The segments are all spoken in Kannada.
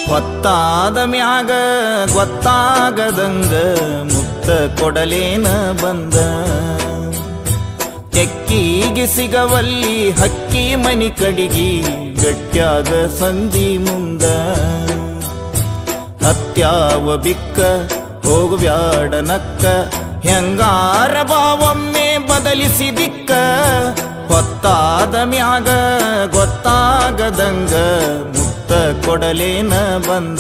ಹೊತ್ತಾದ ಮ್ಯಾಗ ಗೊತ್ತಾಗದಂಗ ಮುತ್ತ ಕೊಡಲೇನ ಬಂದ ಕೆಕ್ಕಿಗೆ ಸಿಗವಲ್ಲಿ ಹಕ್ಕಿ ಮನಿ ಕಡಿಗಿ ಗಟ್ಯಾಗ ಸಂಧಿ ಮುಂದ ಹತ್ಯಾವ ಬಿಕ್ಕ ಹೋಗುವ್ಯಾಡ ನಕ್ಕ ಹೆಂಗಾರ ಬಾವೊಮ್ಮೆ ಬದಲಿಸಿ ದಿಕ್ಕ ಹೊತ್ತಾದ ಮ್ಯಾಗ ಗೊತ್ತಾಗದಂಗ ಮುತ್ತ ಕೊಡಲೇನ ಬಂದ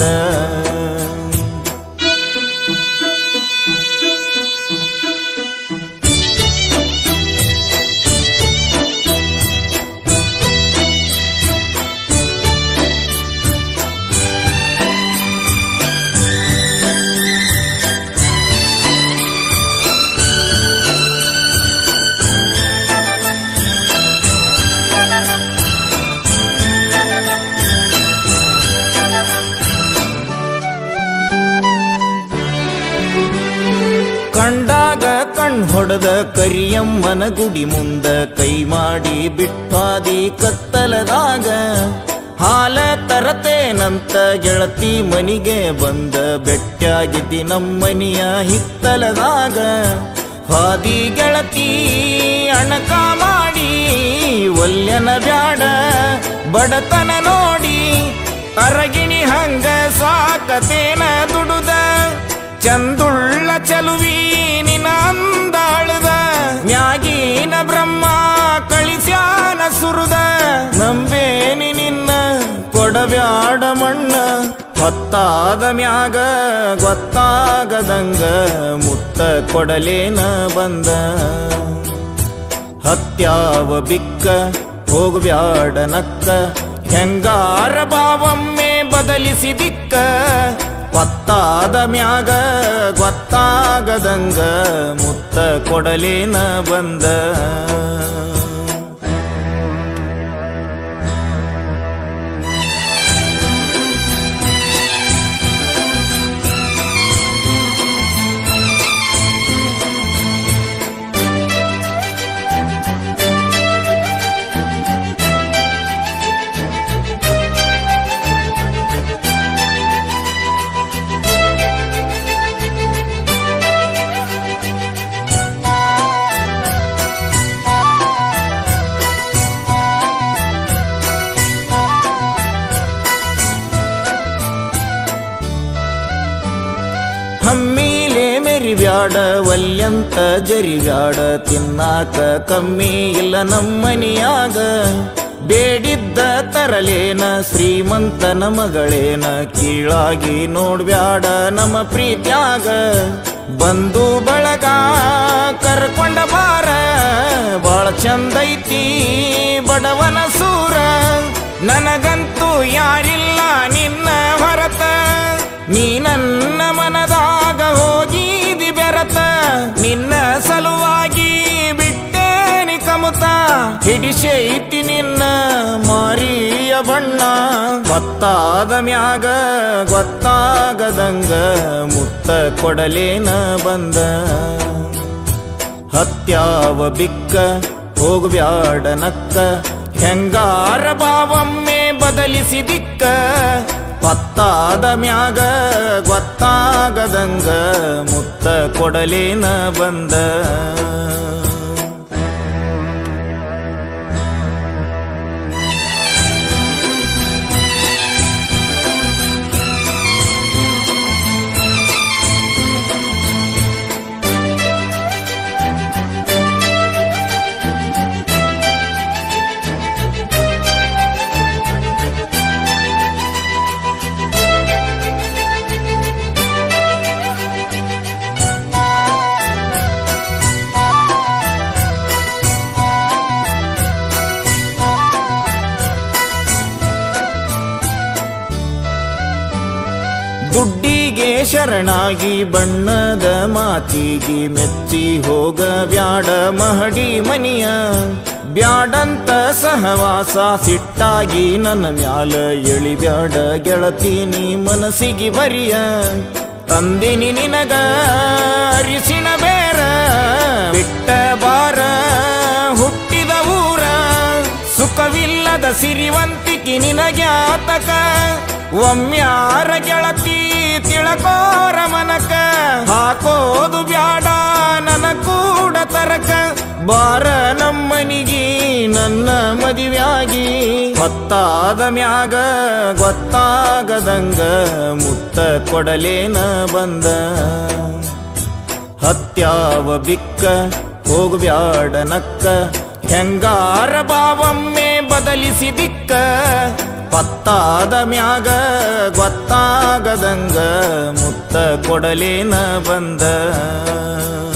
ಕಂಡಾಗ ಕಣ್ ಹೊಡೆದ ಕರಿಯಮ್ಮನ ಗುಡಿ ಮುಂದ ಕೈ ಮಾಡಿ ಬಿಟ್ಟಾದಿ ಕತ್ತಲದಾಗ ಹಾಲ ತರತೇನಂತ ಗೆಳತಿ ಮನಿಗೆ ಬಂದ ಬೆಟ್ಟಾಗಿದ್ದಿ ನಮ್ಮನಿಯ ಹಿತ್ತಲದಾಗ ಹಾದಿ ಗೆಳತಿ ಅಣಕ ಮಾಡಿ ಒಲ್ಯನ ಬ್ಯಾಡ ಬಡತನ ನೋಡಿ ಅರಗಿಣಿ ಹಂಗ ಸಾಕತೇನ ದುಡುದ ಚಂದುಳ್ಳ ಚಲುವಿ ನಿನ ಅಂದಾಳದ ಮ್ಯಾಗೀನ ಬ್ರಹ್ಮ ಕಳಿಸ್ಯಾನ ಸುರುದ ನಂಬೇನಿ ನಿನ್ನ ಕೊಡಬ್ಯಾಡ ಮಣ್ಣ ಹೊತ್ತಾದ ಮ್ಯಾಗ ಗೊತ್ತಾಗದಂಗ ಮುತ್ತ ಕೊಡಲೇನ ಬಂದ ಹತ್ಯಾವ ಬಿಕ್ಕ ಹೋಗ್ಬ್ಯಾಡ ನಕ್ಕ ಹೆಂಗಾರ ಬಾವೊಮ್ಮೆ ಬದಲಿಸಿ ದಿಕ್ಕ ಹೊತ್ತಾದ ಮ್ಯಾಗ ಗೊತ್ತಾಗದಂಗ ಮುತ್ತ ಕೊಡಲೇನ ಬಂದ ಹಮ್ಮಿಲೆ ಮೆರಿಬ್ಯಾಡ ವಲ್ಯಂತ ಜರಿಬ್ಯಾಡ ತಿನ್ನಾಕ ಕಮ್ಮಿ ಇಲ್ಲ ನಮ್ಮನಿಯಾಗ ಬೇಡಿದ್ದ ತರಲೇನ ಶ್ರೀಮಂತನ ಮಗಳೇನ ಕೀಳಾಗಿ ನೋಡ್ಬ್ಯಾಡ ನಮ್ಮ ಪ್ರೀತ್ಯಾಗ ಬಂದು ಬಳಗ ಕರ್ಕೊಂಡ ಬಾರ ಬಾಳ ಚಂದೈತಿ ಬಡವನ ಸೂರ ನನಗಂತೂ ಯಾರಿಲ್ಲ ನಿನ್ನ ಹೊರತ ನೀ ನನ್ನ ಮನದಾಗ ಹೋಗಿದಿ ಬೆರತ ನಿನ್ನ ಸಲುವಾಗಿ ಬಿಟ್ಟೇನಿ ಕಮುತ ಹಿಡಿಸೈತಿ ನಿನ್ನ ಮಾರಿಯ ಬಣ್ಣ ಗೊತ್ತಾದ ಮ್ಯಾಗ ಗೊತ್ತಾಗದಂಗ ಮುತ್ತ ಕೊಡಲೇನ ಬಂದ ಹತ್ಯಾವ ಬಿಕ್ಕ ಹೋಗ್ಬ್ಯಾಡ ನಕ್ಕ ಹೆಂಗಾರ ಬಾವೊಮ್ಮೆ ಬದಲಿಸಿ ದಿಕ್ಕ ಪತ್ತಾದ ಮ್ಯಾಗ ಗೊತ್ತಾಗದಂಗ ಮುತ್ತ ಕೊಡಲೇನ ಬಂದ ದುಡ್ಡಿಗೆ ಶರಣಾಗಿ ಬಣ್ಣದ ಮಾತಿಗೆ ಮೆಚ್ಚಿ ಹೋಗ ಬ್ಯಾಡ ಮಹಡಿ ಮನಿಯ ಬ್ಯಾಡಂತ ಸಹವಾಸ ಸಿಟ್ಟಾಗಿ ನನ್ನ ಮ್ಯಾಲ ಎಳಿಬ್ಯಾಡ ಗೆಳತಿ ನೀ ಮನಸ್ಸಿಗೆ ಬರಿಯ ತಂದಿನಿ ನಿನಗ ಅರಿಸಿನ ಬೇರ ಬಿಟ್ಟ ಬಾರ ಹುಟ್ಟಿದ ಊರ ಸುಖವಿಲ್ಲದ ಸಿರಿವಂತಿಕೆ ನಿನಗ್ಯಾತಕ ಒಮ್ಮ್ಯಾರ ಗೆಳತಿ ತಿಳಕೋರ ಮನಕ ಹಾಕೋದು ಬ್ಯಾಡ ನನ ಕೂಡ ತರಕ ಬಾರ ನಮ್ಮನಿಗಿ ನನ್ನ ಮದುವ್ಯಾಗಿ ಹೊತ್ತಾದ ಮ್ಯಾಗ ಗೊತ್ತಾಗದಂಗ ಮುತ್ತ ಕೊಡಲೇನ ಬಂದ ಹತ್ಯಾವ ಬಿಕ್ಕ ಹೋಗ್ಬ್ಯಾಡ ನಕ್ಕ ಹೆಂಗಾರ ಬಾವೊಮ್ಮೆ ಬದಲಿಸಿ ದಿಕ್ಕ ಪತ್ತಾದ ಮ್ಯಾಗ ಗೊತ್ತಾಗದಂಗ ಮುತ್ತ ಕೊಡಲೇನ ಬಂದ